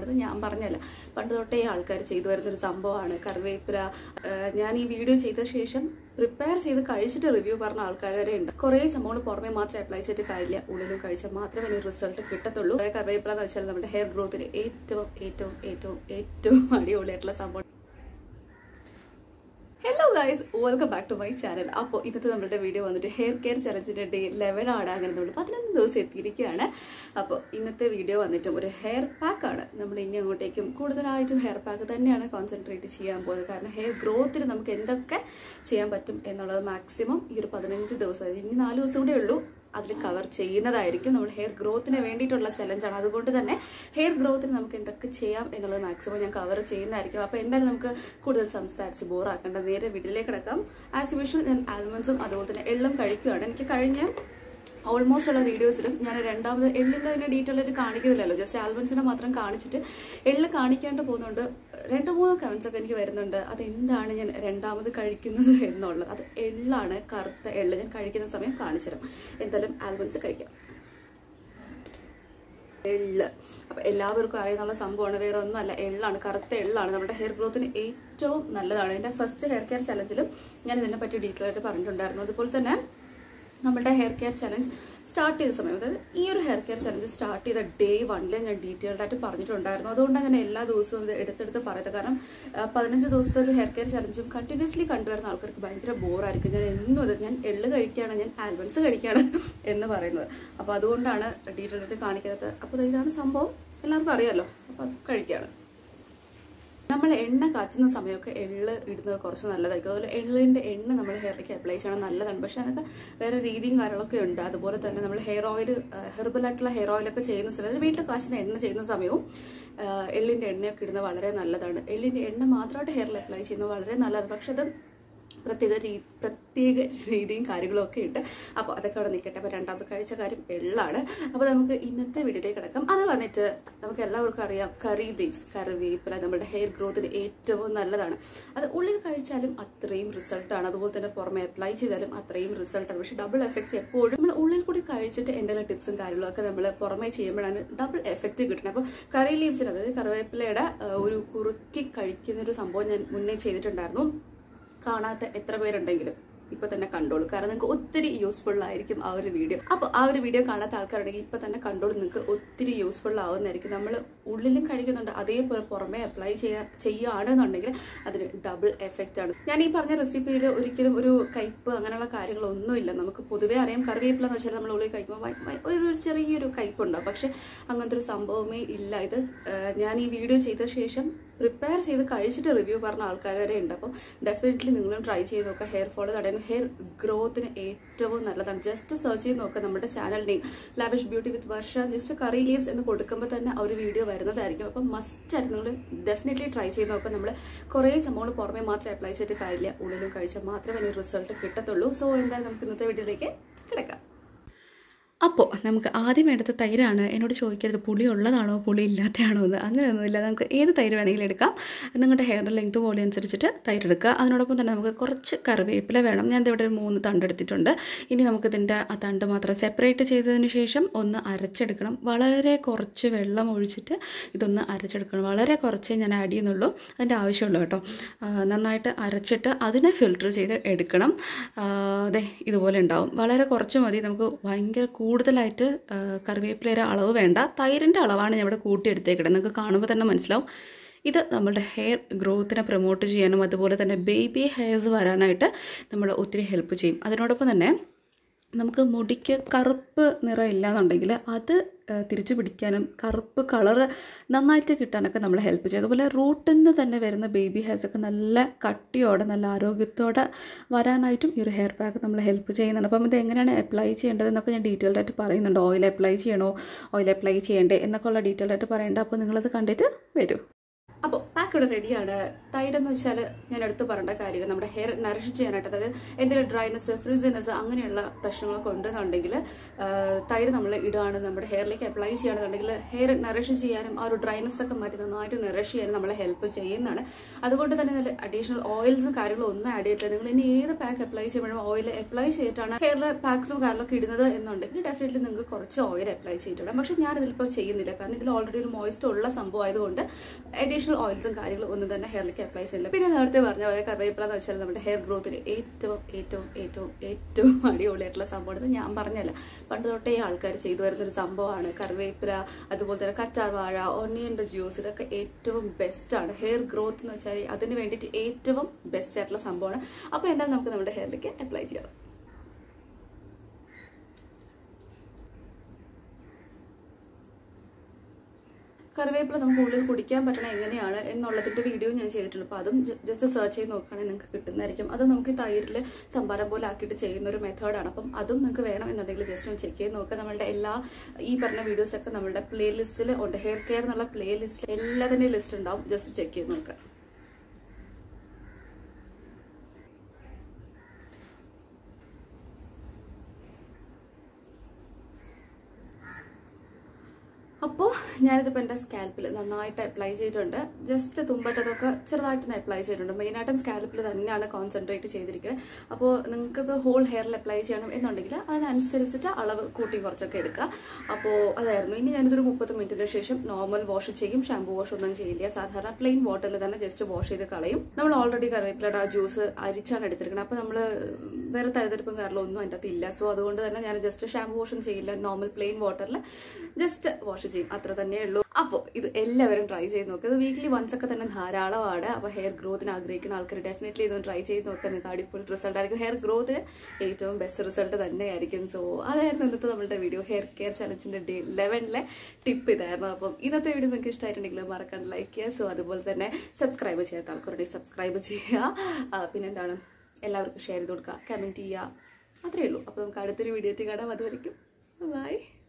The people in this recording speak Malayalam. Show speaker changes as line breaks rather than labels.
അത് ഞാൻ പറഞ്ഞല്ല പണ്ട് തൊട്ടേ ആൾക്കാർ ചെയ്തു വരുന്നൊരു സംഭവമാണ് കറിവേപ്പില ആഹ് ഞാൻ ഈ വീഡിയോ ചെയ്ത ശേഷം പ്രിപ്പയർ ചെയ്ത് കഴിച്ചിട്ട് റിവ്യൂ പറഞ്ഞ ആൾക്കാർ വരെ ഉണ്ട് കുറേ സംഭവങ്ങൾ പുറമെ മാത്രം അപ്ലൈ ചെയ്തിട്ട് കാര്യമില്ല ഉള്ളിലും കഴിച്ചാൽ മാത്രമേ അതിന് റിസൾട്ട് കിട്ടത്തുള്ളൂ അതായത് കറിവേപ്പില എന്ന് വെച്ചാൽ നമ്മുടെ ഹെയർ ഗ്രോത്തിന് ഏറ്റവും ഏറ്റവും ഏറ്റവും ഏറ്റവും അടിപൊളിയായിട്ടുള്ള സംഭവം hello guys welcome back to my channel അപ്പോൾ ഇന്നത്തെ നമ്മുടെ വീഡിയോ വന്നിട്ട് ഹെയർ കെയർ ചലഞ്ചിന്റെ ഡേ ലെവൻ ആണ് അങ്ങനെ നമ്മൾ പതിനൊന്ന് ദിവസം എത്തിയിരിക്കുകയാണ് അപ്പോൾ ഇന്നത്തെ വീഡിയോ വന്നിട്ടും ഒരു ഹെയർ പാക്ക് ആണ് നമ്മൾ ഇനി അങ്ങോട്ടേക്കും കൂടുതലായിട്ടും ഹെയർ പാക്ക് തന്നെയാണ് കോൺസെൻട്രേറ്റ് ചെയ്യാൻ പോകുന്നത് കാരണം ഹെയർ ഗ്രോത്തിന് നമുക്ക് എന്തൊക്കെ ചെയ്യാൻ പറ്റും എന്നുള്ളത് മാക്സിമം ഈ ഒരു പതിനഞ്ച് ദിവസം ഇനി നാല് ദിവസം കൂടെ ഉള്ളൂ അതിൽ കവർ ചെയ്യുന്നതായിരിക്കും നമ്മൾ ഹെയർ ഗ്രോത്തിന് വേണ്ടിയിട്ടുള്ള ചലഞ്ചാണ് അതുകൊണ്ട് തന്നെ ഹെയർ ഗ്രോത്തിന് നമുക്ക് എന്തൊക്കെ ചെയ്യാം എന്നുള്ളത് മാക്സിമം ഞാൻ കവർ ചെയ്യുന്നതായിരിക്കും അപ്പോൾ എന്തായാലും നമുക്ക് കൂടുതൽ സംസാരിച്ച് ബോറാക്കേണ്ട നേരെ വീട്ടിലേക്ക് കിടക്കാം ആസ് യൂഷ്വൽ ഞാൻ ആൽമണ്ട്സും അതുപോലെ തന്നെ എള്ളും കഴിക്കുകയാണ് എനിക്ക് കഴിഞ്ഞ ഓൾമോസ്റ്റ് ഉള്ള വീഡിയോസിലും ഞാൻ രണ്ടാമത് എള്ളിൻ്റെ തന്നെ ഡീറ്റെയിൽ ആയിട്ട് കാണിക്കുന്നില്ലല്ലോ ജസ്റ്റ് ആൽബൻസിനെ മാത്രം കാണിച്ചിട്ട് എള്ള് കാണിക്കാണ്ട് പോകുന്നുണ്ട് രണ്ട് മൂന്ന് കമൻസ് ഒക്കെ എനിക്ക് വരുന്നുണ്ട് അത് എന്താണ് ഞാൻ രണ്ടാമത് കഴിക്കുന്നത് എന്നുള്ളത് അത് എള്ളാണ് കറുത്ത എള്ള് ഞാൻ കഴിക്കുന്ന സമയം കാണിച്ചുതരാം എന്തായാലും ആൽബൻസ് കഴിക്കാം എള്ള് അപ്പൊ എല്ലാവർക്കും അറിയുന്നുള്ള സംഭവമാണ് വേറെ ഒന്നുമല്ല എള്ളാണ് കറുത്ത എള്ളാണ് നമ്മുടെ ഹെയർ ഗ്രോത്തിന് ഏറ്റവും നല്ലതാണ് എന്റെ ഫസ്റ്റ് ഹെയർ കെയർ ചലഞ്ചിലും ഞാൻ ഇതിനെ പറ്റി ഡീറ്റെയിൽ ആയിട്ട് പറഞ്ഞിട്ടുണ്ടായിരുന്നു അതുപോലെ തന്നെ നമ്മുടെ ഹെയർ കെയർ ചലഞ്ച് സ്റ്റാർട്ട് ചെയ്ത സമയം അതായത് ഈ ഒരു ഹെയർ കെയർ ചലഞ്ച് സ്റ്റാർട്ട് ചെയ്ത ഡേ വണ്ണിൽ ഞാൻ ഡീറ്റെയിൽഡ് ആയിട്ട് പറഞ്ഞിട്ടുണ്ടായിരുന്നു അതുകൊണ്ടാണ് ഞാൻ എല്ലാ ദിവസവും ഇത് എടുത്തെടുത്ത് പറയുന്നത് കാരണം ആ, പതിനഞ്ച് ദിവസത്തെ ഒരു ഹെയർ കെയർ ചലഞ്ചും കണ്ടിന്യൂസ്ലി കണ്ടുവരുന്ന ആൾക്കാർക്ക് ഭയങ്കര ബോറായിരിക്കും ഞാൻ എന്നും ഇത് ഞാൻ എള്ള് കഴിക്കുകയാണ് ഞാൻ ആൽബൻസ് കഴിക്കുകയാണ് എന്ന് പറയുന്നത് അപ്പോൾ അതുകൊണ്ടാണ് ഡീറ്റെയിൽ ആയിട്ട് കാണിക്കുന്നത് അപ്പോൾ ഇതാണ് സംഭവം എല്ലാവർക്കും അറിയാമല്ലോ അപ്പോൾ അത് കഴിക്കുകയാണ് നമ്മൾ എണ്ണ കാച്ചുന്ന സമയമൊക്കെ എള്ള് ഇടുന്നത് കുറച്ച് നല്ലതായിരിക്കും അതുപോലെ എള്ളിന്റെ എണ്ണ നമ്മൾ ഹെയറിലേക്ക് അപ്ലൈ ചെയ്യണം നല്ലതാണ് പക്ഷെ അതിനൊക്കെ വേറെ രീതിയും കാര്യങ്ങളൊക്കെ ഉണ്ട് അതുപോലെ തന്നെ നമ്മൾ ഹെയർ ഓയിൽ ഹെർബൽ ആയിട്ടുള്ള ഹെയർ ഓയിലൊക്കെ ചെയ്യുന്ന സമയത്ത് വീട്ടിൽ കാച്ചുന്ന എണ്ണ ചെയ്യുന്ന സമയവും ആ, എള്ളിന്റെ എണ്ണയൊക്കെ ഇടുന്നത് വളരെ നല്ലതാണ് എള്ളിന്റെ എണ്ണ മാത്രമായിട്ട് ഹെയറിൽ അപ്ലൈ ചെയ്യുന്നത് വളരെ നല്ലതാണ് പക്ഷെ അത് പ്രത്യേക രീ പ്രത്യേക രീതിയും കാര്യങ്ങളും ഒക്കെ ഉണ്ട് അപ്പോൾ അതൊക്കെ അവിടെ നിൽക്കട്ടെ അപ്പോൾ രണ്ടാമത് കഴിച്ച കാര്യം എള്ളാണ് അപ്പോൾ നമുക്ക് ഇന്നത്തെ വീഡിയോയിലേക്ക് കിടക്കാം അത് വന്നിട്ട് നമുക്ക് എല്ലാവർക്കും അറിയാം കറി ലീവ്സ് കറിവേപ്പില നമ്മുടെ ഹെയർ ഗ്രോത്തിന് ഏറ്റവും നല്ലതാണ് അത് ഉള്ളിൽ കഴിച്ചാലും അത്രയും റിസൾട്ടാണ് അതുപോലെ തന്നെ പുറമെ അപ്ലൈ ചെയ്താലും അത്രയും റിസൾട്ടാണ് പക്ഷെ ഡബിൾ എഫക്റ്റ് എപ്പോഴും നമ്മൾ ഉള്ളിൽ കൂടി കഴിച്ചിട്ട് എന്തെങ്കിലും ടിപ്സും കാര്യങ്ങളൊക്കെ നമ്മൾ പുറമെ ചെയ്യുമ്പോഴാണ് ഡബിൾ എഫക്റ്റ് കിട്ടുന്നത് അപ്പോൾ കറി ലീവ്സിന് അതായത് കറിവേപ്പിലയുടെ ആ, ഒരു കുറുക്കി കഴിക്കുന്ന ഒരു സംഭവം ഞാൻ മുന്നേ ചെയ്തിട്ടുണ്ടായിരുന്നു കാണാത്ത എത്ര പേരുണ്ടെങ്കിലും ഇപ്പൊ തന്നെ കണ്ടോളൂ കാരണം നിങ്ങൾക്ക് ഒത്തിരി യൂസ്ഫുൾ ആയിരിക്കും ആ ഒരു വീഡിയോ അപ്പോൾ ആ ഒരു വീഡിയോ കാണാത്ത ആൾക്കാരുണ്ടെങ്കിൽ ഇപ്പൊ തന്നെ കണ്ടോളൂ നിങ്ങൾക്ക് ഒത്തിരി യൂസ്ഫുൾ ആവുന്നതായിരിക്കും നമ്മൾ ഉള്ളിലും കഴിക്കുന്നുണ്ട് അതേപോലെ പുറമെ അപ്ലൈ ചെയ്യാ ചെയ്യുകയാണെന്നുണ്ടെങ്കിൽ അതിന് ഡബിൾ എഫക്റ്റ് ആണ് ഞാൻ ഈ പറഞ്ഞ റെസിപ്പിയിൽ ഒരിക്കലും ഒരു കയ്പ് അങ്ങനെയുള്ള കാര്യങ്ങളൊന്നുമില്ല നമുക്ക് പൊതുവേ അറിയാം കറിവേപ്പില എന്ന് വെച്ചാൽ നമ്മൾ ഉള്ളിൽ കഴിക്കുമ്പോൾ വൈ- വൈ- ഒരു ചെറിയൊരു കയ്പുണ്ടാവും പക്ഷെ അങ്ങനത്തെ ഒരു സംഭവമേ ഇല്ല ഇത് ആ, ഞാൻ ഈ വീഡിയോ ചെയ്ത ശേഷം പ്രിപ്പയർ ചെയ്ത് കഴിച്ചിട്ട് റിവ്യൂ പറഞ്ഞ ആൾക്കാർ വരെ ഉണ്ട് അപ്പം ഡെഫിനറ്റ്ലി നിങ്ങളും ട്രൈ ചെയ്ത് നോക്കുക ഹെയർ ഫോൾ തടയാനും ഹെയർ ഗ്രോത്തിന് ഏറ്റവും നല്ലതാണ് ജസ്റ്റ് സെർച്ച് ചെയ്ത് നോക്കുക നമ്മുടെ channel name lavish beauty with Varsha just curry leaves എന്ന് കൊടുക്കുമ്പോൾ തന്നെ ആ ഒരു വീഡിയോ വരുന്നതായിരിക്കും അപ്പം മസ്റ്റ് ആയിട്ട് നിങ്ങൾ ഡെഫിനറ്റ്ലി ട്രൈ ചെയ്ത് നോക്കുക നമ്മൾ കുറേ സംഭവങ്ങൾ പുറമെ മാത്രമേ അപ്ലൈ ചെയ്തിട്ട് കാര്യമില്ല ഉള്ളിലും കഴിച്ചാൽ മാത്രമേ അതിന് റിസൾട്ട് കിട്ടത്തുള്ളൂ സോ എന്തായാലും നമുക്ക് ഇന്നത്തെ വീഡിയോയിലേക്ക് കിടക്കാം അപ്പോൾ നമുക്ക് ആദ്യം വേണ്ടത് തൈരാണ് എന്നോട് ചോദിക്കരുത് പുളി ഉള്ളതാണോ പുളി ഇല്ലാത്തതാണോ എന്ന് അങ്ങനെയൊന്നുമില്ല നമുക്ക് ഏത് തൈര് വേണമെങ്കിലും എടുക്കാം നിങ്ങളുടെ ഹെയറിൻ്റെ ലെങ്ത് പോലെ അനുസരിച്ചിട്ട് തൈര് എടുക്കുക അതിനോടൊപ്പം തന്നെ നമുക്ക് കുറച്ച് കറിവേപ്പില വേണം ഞാൻ ഇവിടെ ഒരു മൂന്ന് തണ്ട് എടുത്തിട്ടുണ്ട് ഇനി നമുക്കിതിൻ്റെ ആ തണ്ട് മാത്രം സെപ്പറേറ്റ് ചെയ്തതിന് ശേഷം ഒന്ന് അരച്ചെടുക്കണം വളരെ കുറച്ച് വെള്ളം ഒഴിച്ചിട്ട് ഇതൊന്ന് അരച്ചെടുക്കണം വളരെ കുറച്ചേ ഞാൻ ആഡ് ചെയ്യുന്നുള്ളൂ അതിൻ്റെ ആവശ്യമുള്ളൂ കേട്ടോ ആ, നന്നായിട്ട് അരച്ചിട്ട് അതിനെ ഫിൽട്ടർ ചെയ്ത് എടുക്കണം ആ, ദേ ഇതുപോലെ ഉണ്ടാവും വളരെ കുറച്ച് മതി നമുക്ക് ഭയങ്കര കൂടുതലായിട്ട് ആ, കറിവേപ്പിലയുടെ അളവ് വേണ്ട തൈരിൻ്റെ അളവാണ് ഞാൻ ഇവിടെ കൂട്ടിയെടുത്തേക്കിടുന്നത് നിങ്ങൾക്ക് കാണുമ്പോൾ തന്നെ മനസ്സിലാവും ഇത് നമ്മളുടെ ഹെയർ ഗ്രോത്തിനെ പ്രൊമോട്ട് ചെയ്യാനും അതുപോലെ തന്നെ ബേബി ഹെയർസ് വരാനായിട്ട് നമ്മൾ ഒത്തിരി ഹെൽപ്പ് ചെയ്യും അതിനോടൊപ്പം തന്നെ നമുക്ക് മുടിക്ക് കറുപ്പ് നിറം ഇല്ലാന്നുണ്ടെങ്കിൽ അത് ആ, തിരിച്ചു പിടിക്കാനും കറുപ്പ് കളറ് നന്നായിട്ട് കിട്ടാനൊക്കെ നമ്മളെ ഹെൽപ്പ് ചെയ്യും അതുപോലെ റൂട്ടിൽ നിന്ന് തന്നെ വരുന്ന ബേബി ഹെയർസ് ഒക്കെ നല്ല കട്ടിയോടെ നല്ല ആരോഗ്യത്തോടെ വരാനായിട്ടും ഈ ഒരു ഹെയർ പാക്ക് നമ്മളെ ഹെൽപ്പ് ചെയ്യുന്നുണ്ട് അപ്പം ഇത് എങ്ങനെയാണ് അപ്ലൈ ചെയ്യേണ്ടതെന്നൊക്കെ ഞാൻ ഡീറ്റെയിൽഡ് ആയിട്ട് പറയുന്നുണ്ട് ഓയിൽ അപ്ലൈ ചെയ്യണോ ഓയിൽ അപ്ലൈ ചെയ്യണ്ടേ എന്നൊക്കെ ഉള്ള ഡീറ്റെയിൽഡ് ആയിട്ട് പറയേണ്ടത് അപ്പോൾ നിങ്ങളത് കണ്ടിട്ട് വരൂ അപ്പോൾ പാക്ക് ഇവിടെ റെഡിയാണ് തൈരെന്ന് വെച്ചാൽ ഞാൻ എടുത്തു പറയേണ്ട കാര്യം നമ്മുടെ ഹെയർ നറിഷ് ചെയ്യാനായിട്ട് അതായത് എന്തെങ്കിലും ഡ്രൈനെസ് ഫ്രിസിനെസ് അങ്ങനെയുള്ള പ്രശ്നങ്ങളൊക്കെ ഉണ്ടെന്നുണ്ടെങ്കിൽ ആ, തൈര് നമ്മൾ ഇടുകയാണ് നമ്മുടെ ഹെയറിലേക്ക് അപ്ലൈ ചെയ്യുകയാണെന്നുണ്ടെങ്കിൽ ഹെയർ നറിഷ് ചെയ്യാനും ആ ഒരു ഡ്രൈനെസ് ഒക്കെ മാറ്റി നന്നായിട്ട് നറിഷ് ചെയ്യാനും നമ്മളെ ഹെൽപ്പ് ചെയ്യുന്നതാണ് അതുകൊണ്ട് തന്നെ നല്ല അഡീഷണൽ ഓയിൽസും കാര്യങ്ങളും ഒന്നും ആഡ് ചെയ്തിട്ടില്ല നിങ്ങൾ ഇനി ഏത് പാക്ക് അപ്ലൈ ചെയ്യുമ്പോഴും ഓയിൽ അപ്ലൈ ചെയ്തിട്ടാണ് ഹെയറിലെ പാക്സും കാര്യങ്ങളൊക്കെ ഇടുന്നത് എന്നുണ്ടെങ്കിൽ ഡെഫിനറ്റ്ലി നിങ്ങൾക്ക് കുറച്ച് ഓയിൽ അപ്ലൈ ചെയ്തിട്ടുണ്ട് പക്ഷെ ഞാൻ ഇതിലിപ്പോൾ ചെയ്യുന്നില്ല കാരണം ഇതിൽ ഓൾറെഡി ഒരു മോയിസ്റ്റ് ഉള്ള സംഭവം ആയതുകൊണ്ട് അഡീഷണൽ ഓയിൽസും കാര്യങ്ങളും ഒന്നും തന്നെ ഹെയറിലേക്ക് അപ്ലൈ ചെയ്യില്ല പിന്നെ നേരത്തെ പറഞ്ഞ പോലെ കറിവേപ്പില എന്ന് വെച്ചാൽ നമ്മുടെ ഹെയർ ഗ്രോത്തിന് ഏറ്റവും ഏറ്റവും ഏറ്റവും ഏറ്റവും അടിപൊളിയായിട്ടുള്ള സംഭവമാണ് ഇത് ഞാൻ പറഞ്ഞല്ല പണ്ട് തൊട്ടേ ആൾക്കാർ ചെയ്തു വരുന്നൊരു സംഭവമാണ് കറിവേപ്പില അതുപോലെ തന്നെ കറ്റാർ വാഴ ഒണിയൻ്റെ ജ്യൂസ് ഇതൊക്കെ ഏറ്റവും ബെസ്റ്റ് ആണ് ഹെയർ ഗ്രോത്ത് എന്ന് വെച്ചാൽ അതിന് വേണ്ടിയിട്ട് ഏറ്റവും ബെസ്റ്റ് ആയിട്ടുള്ള സംഭവമാണ് അപ്പോൾ എന്തായാലും നമുക്ക് നമ്മുടെ ഹെയറിലേക്ക് അപ്ലൈ ചെയ്യാം കറിവേപ്പില നമുക്ക് ഉള്ളിൽ കുടിക്കാൻ പറ്റണ എങ്ങനെയാണ് എന്നുള്ളതിന്റെ വീഡിയോ ഞാൻ ചെയ്തിട്ടുണ്ട് അപ്പോൾ അതും ജസ്റ്റ് സെർച്ച് ചെയ്ത് നോക്കുകയാണെങ്കിൽ നിങ്ങൾക്ക് കിട്ടുന്നതായിരിക്കും അത് നമുക്ക് ഈ തൈരിൽ സംഭാരം പോലെ ആക്കിയിട്ട് ചെയ്യുന്ന ഒരു മെത്തേഡാണ് അപ്പം അതും നിങ്ങൾക്ക് വേണം എന്നുണ്ടെങ്കിൽ ജസ്റ്റ് ഒന്ന് ചെക്ക് ചെയ്ത് നോക്കുക നമ്മളുടെ എല്ലാ ഈ പറഞ്ഞ വീഡിയോസ് ഒക്കെ നമ്മളുടെ പ്ലേ ലിസ്റ്റിൽ ഉണ്ട് ഹെയർ കെയർ എന്നുള്ള പ്ലേ ലിസ്റ്റിൽ എല്ലാത്തിൻ്റെയും ലിസ്റ്റ് ഉണ്ടാവും ജസ്റ്റ് ചെക്ക് ചെയ്ത് നോക്കുക അപ്പോൾ ഞാനിതിപ്പോൾ എൻ്റെ സ്കാൽപ്പിൽ നന്നായിട്ട് അപ്ലൈ ചെയ്തിട്ടുണ്ട് ജസ്റ്റ് തുമ്പറ്റതൊക്കെ ചെറുതായിട്ടൊന്ന് അപ്ലൈ ചെയ്തിട്ടുണ്ട് മെയിനായിട്ടും സ്കാൽപ്പിൽ തന്നെയാണ് കോൺസെൻട്രേറ്റ് ചെയ്തിരിക്കുന്നത് അപ്പോൾ നിങ്ങൾക്ക് ഇപ്പോൾ ഹോൾ ഹെയറിൽ അപ്ലൈ ചെയ്യണം എന്നുണ്ടെങ്കിൽ അതിനനുസരിച്ചിട്ട് അളവ് കൂട്ടി കുറച്ചൊക്കെ എടുക്കുക അപ്പോൾ അതായിരുന്നു ഇനി ഞാനിതൊരു മുപ്പത് മിനിറ്റിന് ശേഷം നോർമൽ വാഷ് ചെയ്യും ഷാമ്പൂ വാഷ് ഒന്നും ചെയ്യില്ല സാധാരണ പ്ലെയിൻ വാട്ടറിൽ തന്നെ ജസ്റ്റ് വാഷ് ചെയ്ത് കളയും നമ്മൾ ഓൾറെഡി കറിവേപ്പിലയുടെ ആ ജ്യൂസ് അരിച്ചാണ് എടുത്തിരിക്കുന്നത് അപ്പോൾ നമ്മൾ വേറെ തരതെടുപ്പും കാരണം ഒന്നും അതിൻ്റെ അകത്ത് ഇല്ല സോ അതുകൊണ്ട് തന്നെ ഞാൻ ജസ്റ്റ് ഷാമ്പൂ വാഷും ചെയ്യില്ല നോർമൽ പ്ലെയിൻ വാട്ടറിൽ ജസ്റ്റ് വാഷ് ചെയ്യും അത്ര തന്നെ ഉള്ളൂ അപ്പോൾ ഇത് എല്ലാവരും ട്രൈ ചെയ്ത് നോക്കുക ഇത് വീക്ക്ലി വൺസ് ഒക്കെ തന്നെ ധാരാളമാണ് അപ്പോൾ ഹെയർ ഗ്രോത്തിന് ആഗ്രഹിക്കുന്ന ആൾക്കാർ ഡെഫിനറ്റ്ലി ഇതൊന്ന് ട്രൈ ചെയ്ത് നോക്കുക നിങ്ങൾക്ക് അടിപൊളി റിസൾട്ട് ആയിരിക്കും ഹെയർ ഗ്രോത്തിന് ഏറ്റവും ബെസ്റ്റ് റിസൾട്ട് തന്നെയായിരിക്കും സോ അതായിരുന്നു ഇന്നത്തെ നമ്മുടെ വീഡിയോ ഹെയർ കെയർ ചലഞ്ചിന്റെ ഡേ ലെവനിലെ ടിപ്പ് ഇതായിരുന്നു അപ്പം ഇന്നത്തെ വീഡിയോ നിങ്ങൾക്ക് ഇഷ്ടമായിട്ടുണ്ടെങ്കിൽ മറക്കാണ്ട് ലൈക്ക് ചെയ്യുക സോ അതുപോലെ തന്നെ സബ്സ്ക്രൈബ് ചെയ്യാത്ത ആൾക്കാരുടെ സബ്സ്ക്രൈബ് ചെയ്യുക ആ, പിന്നെന്താണ് എല്ലാവർക്കും ഷെയർ ചെയ്ത് കൊടുക്കുക കമൻറ്റ് ചെയ്യുക അത്രയേ ഉള്ളൂ അപ്പോൾ നമുക്ക് അടുത്തൊരു വീഡിയോ കാണാം അതുവരെയ്ക്കും ബൈ